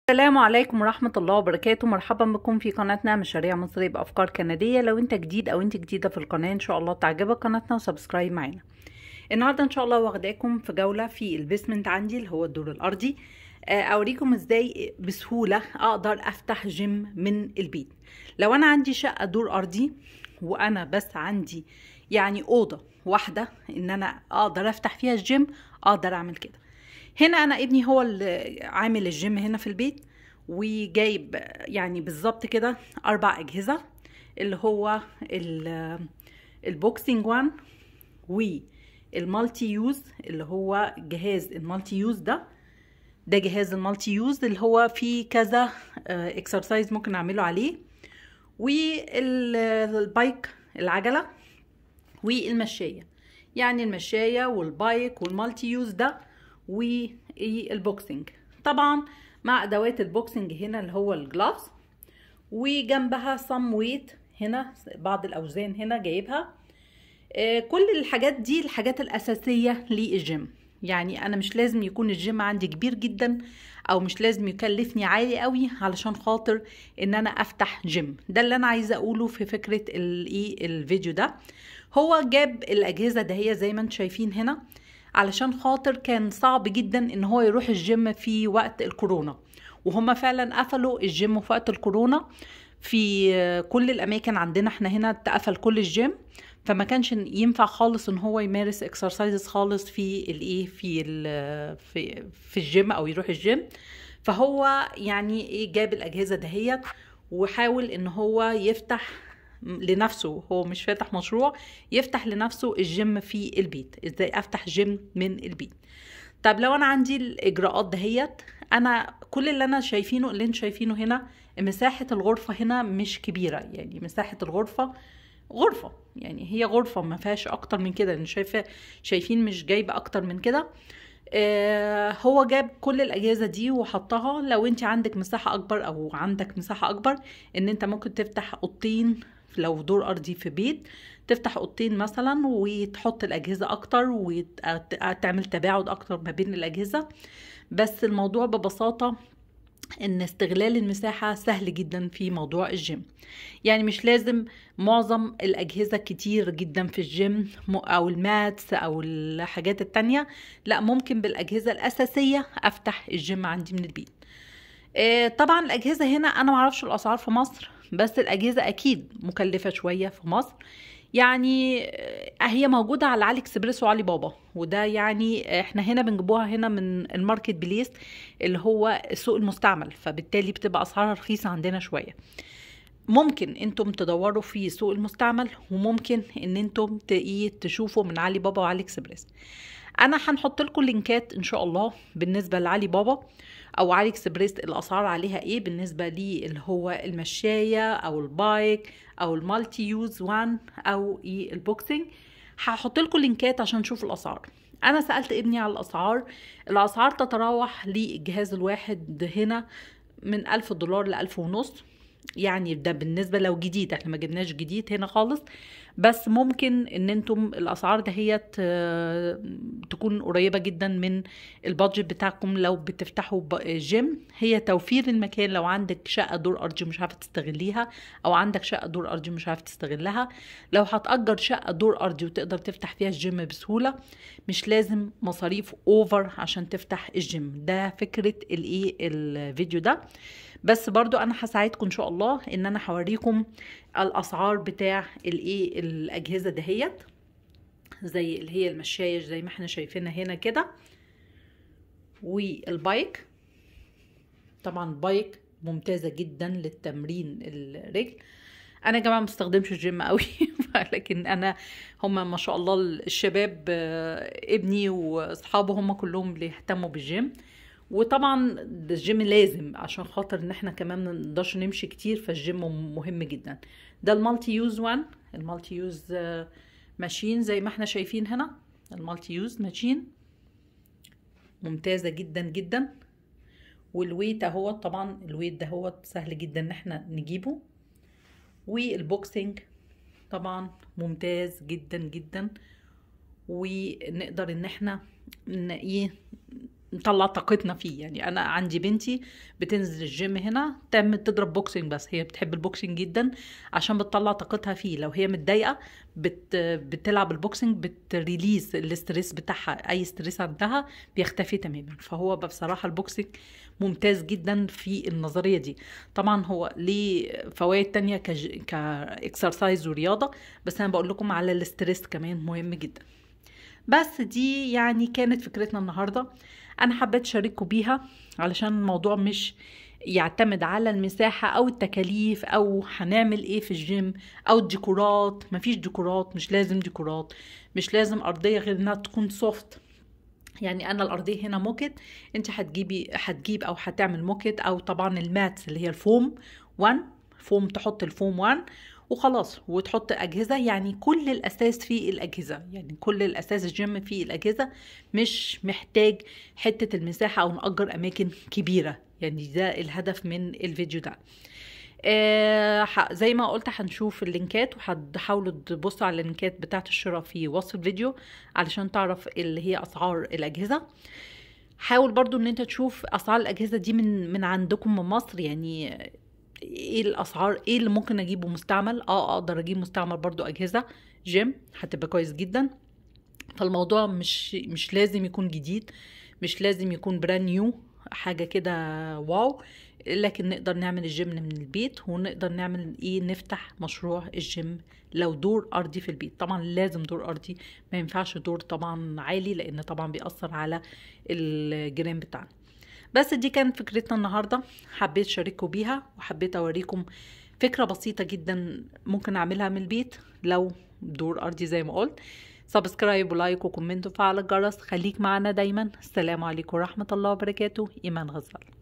السلام عليكم ورحمة الله وبركاته مرحبا بكم في قناتنا مشاريع مصرية بأفكار كندية لو انت جديد او انت جديدة في القناة ان شاء الله تعجبك قناتنا وسبسكرايب معانا النهاردة ان شاء الله واخداكم في جولة في البيسمنت عندي اللي هو الدور الارضي آه، اوريكم ازاي بسهولة اقدر افتح جيم من البيت لو انا عندي شقة دور ارضي وانا بس عندي يعني اوضة واحدة ان انا اقدر افتح فيها الجيم اقدر اعمل كده هنا انا ابني هو اللي عامل الجيم هنا في البيت وجايب يعني بالظبط كده اربع اجهزه اللي هو ال- البوكسينج وان والمالتي يوز اللي هو جهاز المالتي يوز ده ده جهاز المالتي يوز اللي هو فيه كذا اكسرسايز ممكن نعمله عليه والبايك العجله والمشايه يعني المشايه والبايك والمالتي يوز ده والبوكسنج طبعا مع ادوات البوكسنج هنا اللي هو الجلافز وجنبها صم ويت هنا بعض الاوزان هنا جايبها آه، كل الحاجات دي الحاجات الاساسيه للجيم يعني انا مش لازم يكون الجيم عندي كبير جدا او مش لازم يكلفني عالي قوي علشان خاطر ان انا افتح جيم ده اللي انا عايزه اقوله في فكره الايه الفيديو ده هو جاب الاجهزه ده هي زي ما انتم شايفين هنا علشان خاطر كان صعب جدا ان هو يروح الجيم في وقت الكورونا وهم فعلا قفلوا الجيم في وقت الكورونا في كل الاماكن عندنا احنا هنا اتقفل كل الجيم فما كانش ينفع خالص ان هو يمارس اكسرسايزز خالص في الايه في ال في في الجيم او يروح الجيم فهو يعني ايه جاب الاجهزه دهيت وحاول ان هو يفتح لنفسه هو مش فاتح مشروع يفتح لنفسه الجيم في البيت ازاي افتح جيم من البيت طب لو انا عندي الاجراءات دهيت انا كل اللي انا شايفينه اللي انت شايفينه هنا مساحة الغرفة هنا مش كبيرة يعني مساحة الغرفة غرفة يعني هي غرفة ما فيهاش اكتر من كده انا شايفة شايفين مش جايبة اكتر من كده آه هو جاب كل الاجهزه دي وحطها لو انت عندك مساحه اكبر او عندك مساحه اكبر ان انت ممكن تفتح اوضتين لو دور ارضي في بيت تفتح اوضتين مثلا وتحط الاجهزه اكتر وتعمل تباعد اكتر ما بين الاجهزه بس الموضوع ببساطه ان استغلال المساحة سهل جدا في موضوع الجيم يعني مش لازم معظم الأجهزة كتير جدا في الجيم أو الماتس أو الحاجات التانية لا ممكن بالأجهزة الأساسية أفتح الجيم عندي من البيت آه، طبعا الأجهزة هنا أنا معرفش الأسعار في مصر بس الأجهزة أكيد مكلفة شوية في مصر يعني آه، هي موجودة على علي اكسبريس وعلي بابا وده يعني احنا هنا بنجيبوها هنا من الماركت بليس اللي هو السوق المستعمل فبالتالي بتبقى اسعارها رخيصة عندنا شوية ممكن انتم تدوروا في سوق المستعمل وممكن ان انتم ت- إيه تشوفوا من علي بابا وعلي اكسبريس انا هنحط لكم لينكات ان شاء الله بالنسبه لعلي بابا او علي اكسبريس الاسعار عليها ايه بالنسبه لي اللي هو المشايه او البايك او المالتي يوز وان او ايه البوكسنج هحط لكم لينكات عشان تشوفوا الاسعار انا سالت ابني على الاسعار الاسعار تتراوح للجهاز الواحد هنا من ألف دولار لألف ونص يعني ده بالنسبة لو جديد احنا ما جبناش جديد هنا خالص بس ممكن ان انتم الاسعار دهيت آه، تكون قريبة جدا من البادجت بتاعكم لو بتفتحوا ب- جيم هي توفير المكان لو عندك شقة دور ارضي مش عارفة تستغليها او عندك شقة دور ارضي مش عارفة تستغلها لو هتأجر شقة دور ارضي وتقدر تفتح فيها الجيم بسهولة مش لازم مصاريف اوفر عشان تفتح الجيم ده فكرة الايه الفيديو ده بس برضو انا هساعدكم ان شاء الله ان انا هوريكم الاسعار بتاع الايه الاجهزه دهيت زي اللي هي المشاية زي ما احنا شايفينها هنا كده والبايك طبعا بايك ممتازة جدا للتمرين الرجل انا يا جماعه ما بستخدمش الجيم قوي لكن انا هم ما شاء الله الشباب آه، ابني واصحابه هم كلهم بيهتموا بالجيم وطبعا ده الجيم لازم عشان خاطر ان احنا كمان ما نقدرش نمشي كتير فالجيم مهم جدا ده المالتي يوز وان المالتي يوز آه، ماشين زي ما احنا شايفين هنا المالتي يوز ماشين ممتازة جدا جدا والويت اهو طبعا الويت ده هو سهل جدا ان احنا نجيبه والبوكسنج طبعا ممتاز جدا جدا ونقدر ان احنا ن- ايه نطلع طاقتنا فيه يعني انا عندي بنتي بتنزل الجيم هنا تعمل تضرب بوكسنج بس هي بتحب البوكسنج جدا عشان بتطلع طاقتها فيه لو هي متضايقه بت بتلعب البوكسنج بتريليز الاستريس بتاعها اي ستريس عندها بيختفي تماما فهو بصراحه البوكسنج ممتاز جدا في النظريه دي طبعا هو ليه فوائد تانية كج... كاكسرسايز ورياضه بس انا بقول لكم على الاستريس كمان مهم جدا بس دي يعني كانت فكرتنا النهارده انا حبيت اشارككم بيها علشان الموضوع مش يعتمد على المساحة أو التكاليف أو هنعمل إيه في الجيم أو الديكورات مفيش ديكورات مش لازم ديكورات مش لازم أرضية غير إنها تكون سوفت يعني أنا الأرضية هنا موكت أنت هتجيبي هتجيب أو هتعمل موكت أو طبعا الماتس اللي هي الفوم 1 فوم تحط الفوم 1 وخلاص وتحط أجهزة يعني كل الأساس في الأجهزة يعني كل الأساس الجيم في الأجهزة مش محتاج حتة المساحة أو نأجر أماكن كبيرة يعني ده الهدف من الفيديو ده آه زي ما قلت هنشوف اللينكات وهتحاولوا تبصوا على اللينكات بتاعت الشراء في وصف الفيديو علشان تعرف اللي هي أسعار الأجهزة حاول برضو ان انت تشوف اسعار الاجهزه دي من من عندكم من مصر يعني ايه الاسعار ايه اللي ممكن اجيبه مستعمل اه اقدر اجيب مستعمل برضو اجهزه جيم هتبقى كويس جدا فالموضوع مش مش لازم يكون جديد مش لازم يكون براند نيو حاجه كده واو لكن نقدر نعمل الجيم من البيت ونقدر نعمل ايه نفتح مشروع الجيم لو دور ارضي في البيت طبعا لازم دور ارضي ما ينفعش دور طبعا عالي لان طبعا بيأثر على الجيران بتاعنا بس دي كانت فكرتنا النهارده حبيت اشارككم بيها وحبيت اوريكم فكره بسيطه جدا ممكن اعملها من البيت لو دور ارضي زي ما قلت سبسكرايب ولايك وكومنت وفعل الجرس خليك معنا دايما السلام عليكم ورحمه الله وبركاته ايمان غزال